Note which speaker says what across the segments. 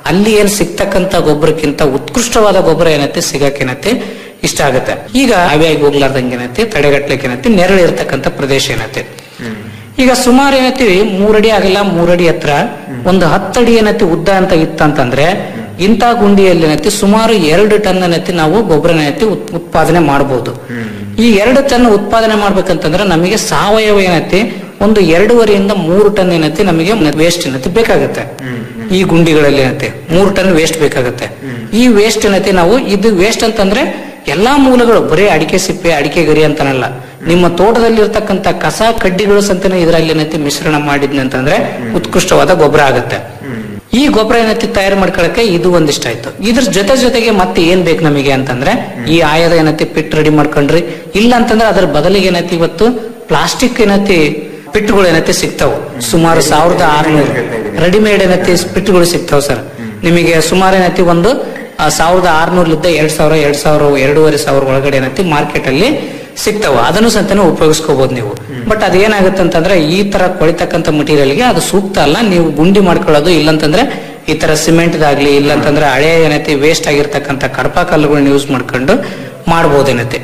Speaker 1: ಅಲ್ಲಿ ಏನ್ ಸಿಗ್ತಕ್ಕಂತ ಗೊಬ್ಬರಕ್ಕಿಂತ ಉತ್ಕೃಷ್ಟವಾದ ಗೊಬ್ಬರ ಏನೈತಿ ಸಿಗಕ್ಕೇನೈತಿ ಇಷ್ಟ ಆಗುತ್ತೆ ಈಗ ಆವಿಯಾಗಿ ಹೋಗ್ಲಾರ್ದಂಗೆ ಏನೈತಿ ತಡೆಗಟ್ಲಿಕ್ಕೆ ಏನೈತಿ ನೆರಳು ಇರ್ತಕ್ಕಂಥ ಪ್ರದೇಶ ಏನೈತಿ ಈಗ ಸುಮಾರು ಏನೈತಿ ಮೂರಡಿ ಆಗಲ್ಲ ಮೂರಡಿ ಹತ್ರ ಒಂದು ಹತ್ತಡಿ ಏನೈತಿ ಉದ್ದ ಅಂತ ಇತ್ತಂತಂದ್ರೆ ಇಂಥ ಗುಂಡಿಯಲ್ಲಿ ಏನೈತಿ ಸುಮಾರು ಎರಡು ಟನ್ ಏನೈತಿ ನಾವು ಗೊಬ್ಬರ ಏನೈತಿ ಉತ್- ಉತ್ಪಾದನೆ ಮಾಡಬಹುದು ಈ ಎರಡು ಟನ್ ಉತ್ಪಾದನೆ ಮಾಡ್ಬೇಕಂತಂದ್ರೆ ನಮಗೆ ಸಾವಯವ ಏನೈತಿ ಒಂದು ಎರಡೂವರೆಯಿಂದ ಮೂರು ಟನ್ ಏನೈತಿ ನಮಗೆ ವೇಸ್ಟ್ ಏನೈತಿ ಬೇಕಾಗುತ್ತೆ ಈ ಗುಂಡಿಗಳಲ್ಲಿ ಏನೈತಿ ಮೂರು ಟನ್ ವೇಸ್ಟ್ ಬೇಕಾಗುತ್ತೆ ಈ ವೇಸ್ಟ್ ಏನೈತಿ ನಾವು ಇದು ವೇಸ್ಟ್ ಅಂತಂದ್ರೆ ಎಲ್ಲಾ ಮೂಲಗಳು ಬರೀ ಅಡಿಕೆ ಸಿಪ್ಪೆ ಅಡಿಕೆ ಗರಿ ಅಂತನಲ್ಲ ನಿಮ್ಮ ತೋಟದಲ್ಲಿ ಇರ್ತಕ್ಕಂಥ ಕಸ ಕಡ್ಡಿಗಳು ಸಂತನ ಇದರಲ್ಲಿ ಏನೈತಿ ಮಿಶ್ರಣ ಮಾಡಿದ್ನಿ ಅಂತಂದ್ರೆ ಉತ್ಕೃಷ್ಟವಾದ ಗೊಬ್ಬರ ಆಗುತ್ತೆ ಈ ಗೊಬ್ಬರ ಏನೈತಿ ತಯಾರು ಮಾಡ್ಕೊಳಕ್ಕೆ ಇದು ಒಂದಿಷ್ಟ ಆಯ್ತು ಇದ್ರ ಜೊತೆ ಜೊತೆಗೆ ಮತ್ತೆ ಏನ್ ಬೇಕು ನಮಗೆ ಅಂತಂದ್ರೆ ಈ ಆಯದ ಏನೈತಿ ಪಿಟ್ ರೆಡಿ ಮಾಡ್ಕೊಂಡ್ರಿ ಇಲ್ಲ ಅಂತಂದ್ರೆ ಅದ್ರ ಬದಲಿಗೆ ಏನೈತಿ ಇವತ್ತು ಪ್ಲಾಸ್ಟಿಕ್ ಏನೈತಿ ಪಿಟ್ಗಳು ಏನೈತಿ ಸಿಗ್ತಾವ ಸುಮಾರು ಸಾವಿರದ ಆರ್ನೂರು ರೆಡಿಮೇಡ್ ಏನೈತಿ ಪಿಟ್ಗಳು ಸಿಗ್ತಾವ ಸರ್ ನಿಮಗೆ ಸುಮಾರು ಏನೈತಿ ಒಂದು ಆ, ಸಾವಿರದ ಆರ್ನೂರ್ಲಿದ್ದ ಎರಡ್ ಸಾವಿರ ಎರಡ್ ಸಾವಿರ ಎರಡೂವರೆ ಸಾವಿರ ಒಳಗಡೆ ಏನೈತಿ ಮಾರ್ಕೆಟ್ ಅಲ್ಲಿ ಸಿಗ್ತಾವ ಅದನ್ನು ಸಹಿತ ಉಪಯೋಗಿಸ್ಕೋಬಹುದು ನೀವು ಬಟ್ ಅದೇನಾಗುತ್ತೆ ಅಂತಂದ್ರೆ ಈ ತರ ಕೊಳಿತಕ್ಕಂಥ ಮಟೀರಿಯಲ್ಗೆ ಅದು ಸೂಕ್ತ ಅಲ್ಲ ನೀವು ಗುಂಡಿ ಮಾಡ್ಕೊಳ್ಳೋದು ಇಲ್ಲಂತಂದ್ರೆ ಈ ತರ ಸಿಮೆಂಟ್ ದಾಗ್ಲಿ ಇಲ್ಲಂತಂದ್ರೆ ಹಳೆ ಏನೈತಿ ವೇಸ್ಟ್ ಆಗಿರ್ತಕ್ಕಂಥ ಕಡಪ ಕಲ್ಲುಗಳನ್ನ ಯೂಸ್ ಮಾಡ್ಕೊಂಡು ಮಾಡ್ಬೋದೇನೈತಿ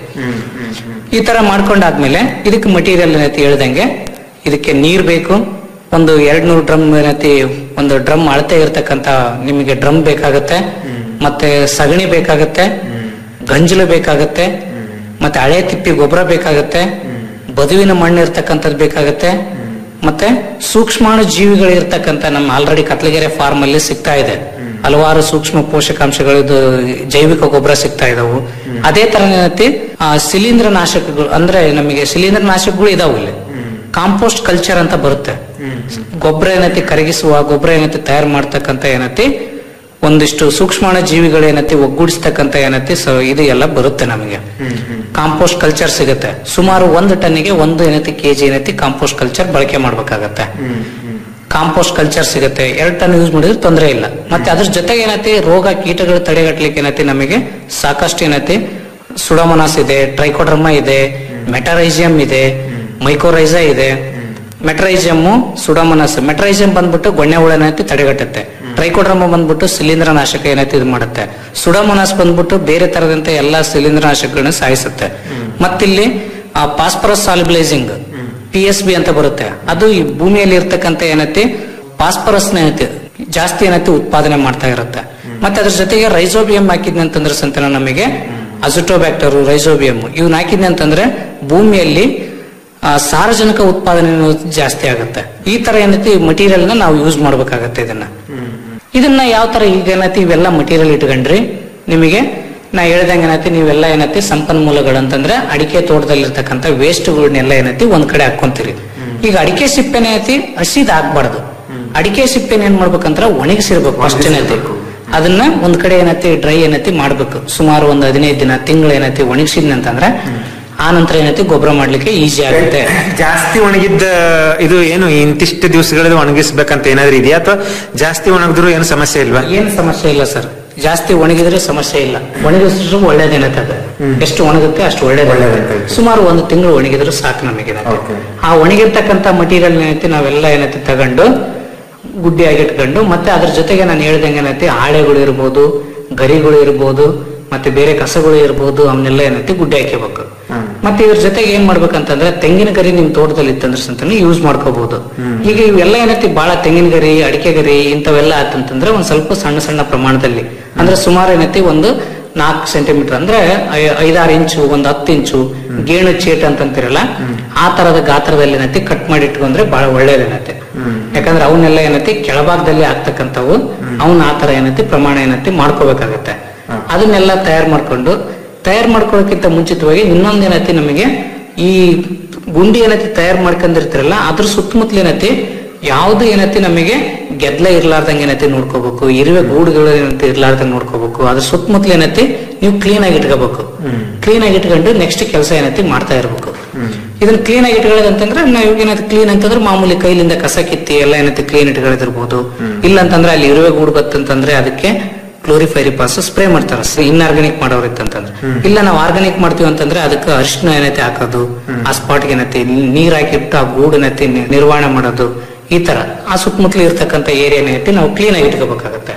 Speaker 1: ಈ ತರ ಮಾಡ್ಕೊಂಡಾದ್ಮೇಲೆ ಇದಕ್ಕೆ ಮಟೀರಿಯಲ್ ಏನೈತಿ ಹೇಳ್ದಂಗೆ ಇದಕ್ಕೆ ನೀರ್ ಬೇಕು ಒಂದು ಎರಡ್ ನೂರು ಡ್ರಮ್ ಏನೈತಿ ಒಂದು ಡ್ರಮ್ ಅಳತೆ ಇರ್ತಕ್ಕಂತ ನಿಮಗೆ ಡ್ರಮ್ ಬೇಕಾಗತ್ತೆ ಮತ್ತೆ ಸಗಣಿ ಬೇಕಾಗತ್ತೆ ಗಂಜಲು ಬೇಕಾಗತ್ತೆ ಮತ್ತೆ ಹಳೆ ತಿಪ್ಪಿ ಗೊಬ್ಬರ ಬೇಕಾಗತ್ತೆ ಬದುವಿನ ಮಣ್ಣು ಇರ್ತಕ್ಕಂಥದ್ದು ಬೇಕಾಗತ್ತೆ ಮತ್ತೆ ಸೂಕ್ಷ್ಮಾಣು ಜೀವಿಗಳು ಇರ್ತಕ್ಕಂಥ ನಮ್ಮ ಆಲ್ರೆಡಿ ಕತ್ಲಗೆರೆ ಫಾರ್ಮ್ ಅಲ್ಲಿ ಸಿಗ್ತಾ ಇದೆ ಹಲವಾರು ಸೂಕ್ಷ್ಮ ಪೋಷಕಾಂಶಗಳು ಇದು ಜೈವಿಕ ಗೊಬ್ಬರ ಸಿಗ್ತಾ ಇದಾವು ಅದೇ ತರ ಏನೈತಿ ಆ, ಶಿಲೀಂಧ್ರ ನಾಶಕಗಳು ಅಂದ್ರೆ ನಮಗೆ ಶಿಲೀಂಧ್ರ ನಾಶಕಗಳು ಇದಾವು ಇಲ್ಲಿ ಕಾಂಪೋಸ್ಟ್ ಕಲ್ಚರ್ ಅಂತ ಬರುತ್ತೆ ಗೊಬ್ಬರ ಏನೈತಿ ಕರಗಿಸುವ ಗೊಬ್ಬರ ಏನೈತಿ ತಯಾರು ಮಾಡ್ತಕ್ಕಂಥ ಏನೈತಿ ಒಂದಿಷ್ಟು ಸೂಕ್ಷ್ಮಾಣು ಜೀವಿಗಳು ಏನೈತಿ ಒಗ್ಗೂಡಿಸ್ತಕ್ಕಂಥ ಏನೈತಿ ಸೊ ಇದು ಎಲ್ಲ ಬರುತ್ತೆ ನಮಗೆ ಕಾಂಪೋಸ್ಟ್ ಕಲ್ಚರ್ ಸಿಗುತ್ತೆ ಸುಮಾರು ಒಂದು ಟನ್ನಿಗೆ ಒಂದು ಏನೈತಿ ಕೆಜಿ ಏನೈತಿ ಕಾಂಪೋಸ್ಟ್ ಕಲ್ಚರ್ ಬಳಕೆ ಮಾಡ್ಬೇಕಾಗತ್ತೆ ಕಾಂಪೋಸ್ಟ್ ಕಲ್ಚರ್ ಸಿಗುತ್ತೆ ಎರಡು ಟನ್ ಯೂಸ್ ಮಾಡಿದ್ರೆ ತೊಂದರೆ ಇಲ್ಲ ಮತ್ತೆ ಅದ್ರ ಜೊತೆಗೆ ಏನೈತಿ ರೋಗ ಕೀಟಗಳು ತಡೆಗಟ್ಲಿಕ್ಕೆ ಏನೈತಿ ನಮಗೆ ಸಾಕಷ್ಟು ಏನೈತಿ ಸುಡಮನಾಸ್ ಇದೆ ಟ್ರೈಕೋಡ್ರಮ ಇದೆ ಮೆಟರೈಸಿಯಂ ಇದೆ ಮೈಕೋರೈಸಾ ಇದೆ ಮೆಟ್ರೈಸಿಯಮ್ ಸುಡಮನಸ್ ಮೆಟ್ರೈಸಿಯಂ ಬಂದ್ಬಿಟ್ಟು ಗೊಣ್ಣೆ ಹುಳ ಏನೈತಿ ತಡೆಗಟ್ಟುತ್ತೆ ಟ್ರೈಕೋಡ್ರಮ ಬಂದ್ಬಿಟ್ಟು ಶಿಲೀಂಧ್ರ ನಾಶಕ ಏನೈತಿ ಇದು ಮಾಡುತ್ತೆ ಸುಡಮನಸ್ ಬಂದ್ಬಿಟ್ಟು ಬೇರೆ ತರದಂತೆ ಎಲ್ಲಾ ಶಿಲೀಂಧ್ರ ನಾಶಕಗಳನ್ನ ಸಾಯಿಸುತ್ತೆ ಮತ್ತಿಲ್ಲಿ phosphorus solubilising P S B ಅಂತ ಬರುತ್ತೆ ಅದು ಈ ಭೂಮಿಯಲ್ಲಿ ಇರ್ತಕ್ಕಂಥ ಏನೈತಿ ಫಾಸ್ಫರಸ್ ಏನೈತಿ ಜಾಸ್ತಿ ಏನೈತಿ ಉತ್ಪಾದನೆ ಮಾಡ್ತಾ ಇರುತ್ತೆ ಮತ್ತೆ ಅದ್ರ ಜೊತೆಗೆ ರೈಸೋಬಿಯಂ ಹಾಕಿದ್ನಿ ಅಂತಂದ್ರೆ ಸಂತಾನ ನಮಗೆ ಅಜುಟೋಬ್ಯಾಕ್ಟರ್ ರೈಸೋಬಿಯಂ ಇವ್ನ ಹಾಕಿದ್ನಿ ಅಂತಂದ್ರೆ ಭೂಮಿಯಲ್ಲಿ ಆ, ಸಾರಜನಕ ಉತ್ಪಾದನೆ ಅನ್ನೋದು ಜಾಸ್ತಿ ಆಗುತ್ತೆ ಈ ತರ ಏನೈತಿ ಮಟೀರಿಯಲ್ ನ ನಾವು ಯೂಸ್ ಮಾಡ್ಬೇಕಾಗತ್ತೆ ಇದನ್ನ ಇದನ್ನ ಯಾವ ತರ ಈಗ ಏನೈತಿ ಇವೆಲ್ಲ ಮಟೀರಿಯಲ್ ಇಟ್ಕೊಂಡ್ರಿ ನಿಮಗೆ ನಾ ಹೇಳ್ದಂಗೆ ಏನೈತಿ ನೀವೆಲ್ಲ ಏನೈತಿ ಸಂಪನ್ಮೂಲಗಳು ಅಂತಂದ್ರೆ ಅಡಿಕೆ ತೋಟದಲ್ಲಿರ್ತಕ್ಕಂಥ ವೇಸ್ಟ್ಗಳನ್ನೆಲ್ಲ ಏನೈತಿ ಒಂದ್ ಕಡೆ ಹಾಕೊಂತೀರಿ ಈಗ ಅಡಿಕೆ ಸಿಪ್ಪೆನ ಐತಿ ಹಸಿದ್ ಹಾಕ್ಬಾರ್ದು ಅಡಿಕೆ ಸಿಪ್ಪೆನ ಏನ್ ಮಾಡ್ಬೇಕಂದ್ರ ಒಣಗಿಸಿರ್ಬೇಕು ಫಸ್ಟ್ ಏನೈತಿ ಅದನ್ನ ಒಂದ್ ಕಡೆ ಏನೈತಿ ಡ್ರೈ ಏನೈತಿ ಮಾಡ್ಬೇಕು ಸುಮಾರು ಒಂದ್ ಹದಿನೈದು ದಿನ ತಿಂಗಳು ಏನೈತಿ ಒಣಗಿಸಿದ್ನಿ ಅಂತಂದ್ರೆ ಆ ನಂತರ ಏನೈತಿ ಗೊಬ್ಬರ ಮಾಡ್ಲಿಕ್ಕೆ ಈಸಿ ಆಗುತ್ತೆ
Speaker 2: ಜಾಸ್ತಿ ಒಣಗಿದ್ದ ಇದು ಏನು ಇಂತಿಷ್ಟು ದಿವಸಗಳಲ್ಲಿ ಒಣಗಿಸ್ಬೇಕಂತ ಏನಾದ್ರು ಇದೆಯಾ ಅಥವಾ ಜಾಸ್ತಿ ಒಣಗಿದ್ರು ಏನು ಸಮಸ್ಯೆ ಇಲ್ವಾ
Speaker 1: ಏನ್ ಸಮಸ್ಯೆ ಇಲ್ಲ ಸರ್ ಜಾಸ್ತಿ ಒಣಗಿದ್ರೆ ಸಮಸ್ಯೆ ಇಲ್ಲ ಒಣಗಿಸಿದ್ರು ಒಳ್ಳೇದೇನತ್ತೆ ಅದು ಎಷ್ಟು ಒಣಗುತ್ತೆ ಅಷ್ಟು ಒಳ್ಳೇದೇ ಸುಮಾರು ಒಂದು ತಿಂಗಳು ಒಣಗಿದ್ರು ಸಾಕು ನಮಗೆ ಆ ಒಣಗಿರ್ತಕ್ಕಂಥ ಮಟೀರಿಯಲ್ ಏನೈತಿ ನಾವೆಲ್ಲ ಏನೈತಿ ತಗೊಂಡು ಗುಡ್ಡಿಯಾಗಿ ಇಟ್ಕೊಂಡು ಮತ್ತೆ ಅದ್ರ ಜೊತೆಗೆ ನಾನು ಹೇಳ್ದಂಗೆ ಏನೈತಿ ಹಾಳೆಗಳು ಇರ್ಬೋದು ಗರಿಗಳು ಇರ್ಬೋದು ಮತ್ತೆ ಬೇರೆ ಕಸಗಳು ಇರ್ಬೋದು ಅವನ್ನೆಲ್ಲ ಏನೈತಿ ಗುಡ್ಡೆ ಹಾಕಿಬೇಕು ಮತ್ತೆ ಇದ್ರ ಜೊತೆಗೆ ಏನ್ ಮಾಡ್ಬೇಕಂತಂದ್ರೆ ತೆಂಗಿನ ಗರಿ ನಿಮ್ ತೋಟದಲ್ಲಿ ಇತ್ತಂದ್ರೆ ಸಂತಾನೆ ಯೂಸ್ ಮಾಡ್ಕೋಬಹುದು ಈಗ ಇವೆಲ್ಲ ಏನೈತಿ ಬಹಳ ತೆಂಗಿನ ಗರಿ ಅಡಿಕೆ ಗರಿ ಇಂಥವೆಲ್ಲ ಆತಂತಂದ್ರೆ ಒಂದ್ ಸ್ವಲ್ಪ ಸಣ್ಣ ಸಣ್ಣ ಪ್ರಮಾಣದಲ್ಲಿ ಅಂದ್ರೆ ಸುಮಾರು ಏನೈತಿ ಒಂದು ನಾಲ್ಕು ಸೆಂಟಿಮೀಟರ್ ಅಂದ್ರೆ ಐ- ಐದಾರು ಇಂಚು ಒಂದ್ ಹತ್ತು ಇಂಚು ಗೇಣು ಚೇಟ್ ಅಂತಂತಿರಲ್ಲ ಆ ತರದ ಗಾತ್ರದಲ್ಲಿ ಏನೈತಿ ಕಟ್ ಮಾಡಿ ಇಟ್ಕೊಂಡ್ರೆ ಬಹಳ ಒಳ್ಳೇದೇನೈತಿ ಯಾಕಂದ್ರೆ ಅವನ್ನೆಲ್ಲ ಏನೈತಿ ಕೆಳಭಾಗದಲ್ಲಿ ಆಗ್ತಕ್ಕಂಥವು ಅವನ್ ಆ ತರ ಏನೈತಿ ಪ್ರಮಾಣ ಏನೈತಿ ಮಾಡ್ಕೋಬೇಕಾಗತ್ತೆ ಅದನ್ನೆಲ್ಲ ತಯಾರು ಮಾಡ್ಕೊಂಡು ತಯಾರು ಮಾಡ್ಕೊಳ್ಳೋಕ್ಕಿಂತ ಮುಂಚಿತವಾಗಿ ಇನ್ನೊಂದ್ ಏನೈತಿ ನಮಗೆ ಈ ಗುಂಡಿ ಏನೈತಿ ತಯಾರು ಮಾಡ್ಕೊಂಡಿರ್ತಿರಲ್ಲ ಅದ್ರ ಸುತ್ತಮುತ್ತಲ ಏನೈತಿ ಯಾವ್ದು ಏನೈತಿ ನಮಗೆ ಗೆದ್ಲೆ ಇರ್ಲಾರ್ದಂಗೆ ಏನೈತಿ ನೋಡ್ಕೋಬೇಕು ಇರುವೆ ಗೂಡುಗಳು ಏನೈತಿ ಇರ್ಲಾರ್ದಂಗೆ ನೋಡ್ಕೋಬೇಕು ಅದ್ರ ಸುತ್ತಮುತ್ತಲ ಏನೈತಿ ನೀವು ಕ್ಲೀನ್ ಆಗಿ ಇಟ್ಕೋಬೇಕು ಕ್ಲೀನ್ ಆಗಿ ಇಟ್ಕೊಂಡು ನೆಕ್ಸ್ಟ್ ಕೆಲಸ ಏನೈತಿ ಮಾಡ್ತಾ ಇರ್ಬೇಕು ಇದನ್ನ ಕ್ಲೀನ್ ಆಗಿ ಇಟ್ಕೊಳ್ಳೋದಂತಂದ್ರೆ ನಾವು ಏನೈತಿ ಕ್ಲೀನ್ ಅಂತಂದ್ರೆ ಮಾಮೂಲಿ ಕೈಲಿಂದ ಕಸ ಕಿತ್ತಿ ಎಲ್ಲ ಏನೈತಿ ಕ್ಲೀನ್ ಇಟ್ಕೊಳ್ಳೋದಿರ್ಬೋದು ಇಲ್ಲ ಅಂತಂದ್ರೆ ಅಲ್ಲಿ ಇರುವೆ ಗೂಡು ಬತ್ತಂತಂದ್ರೆ ಅದಕ್ಕೆ ಕ್ಲೋರಿಫೈರಿಪಾಸ್ ಸ್ಪ್ರೇ ಮಾಡ್ತಾರ ಇನ್ಆರ್ಗಾನಿಕ್ ಮಾಡೋರ್ ಇತ್ತಂತಂದ್ರೆ ಇಲ್ಲ ನಾವು ಆರ್ಗಾನಿಕ್ ಮಾಡ್ತೀವಿ ಅಂತಂದ್ರೆ ಅದಕ್ಕೆ ಅರಿಶಿನ ಏನೈತಿ ಹಾಕೋದು ಆ ಸ್ಪಾಟ್ಗೆ ಏನೈತಿ ನೀರ್ ಹಾಕಿಟ್ಟು ಆ ಗೂಡು ಏನೈತಿ ನಿ- ನಿರ್ವಹಣೆ ಮಾಡೋದು ಈ ತರ ಆ ಸುತ್ತಮುತ್ತಲು ಇರ್ತಕ್ಕಂಥ ಏರಿಯಾ ಏನೈತಿ ನಾವು ಕ್ಲೀನ್ ಆಗಿ ಇಟ್ಕೋಬೇಕಾಗತ್ತೆ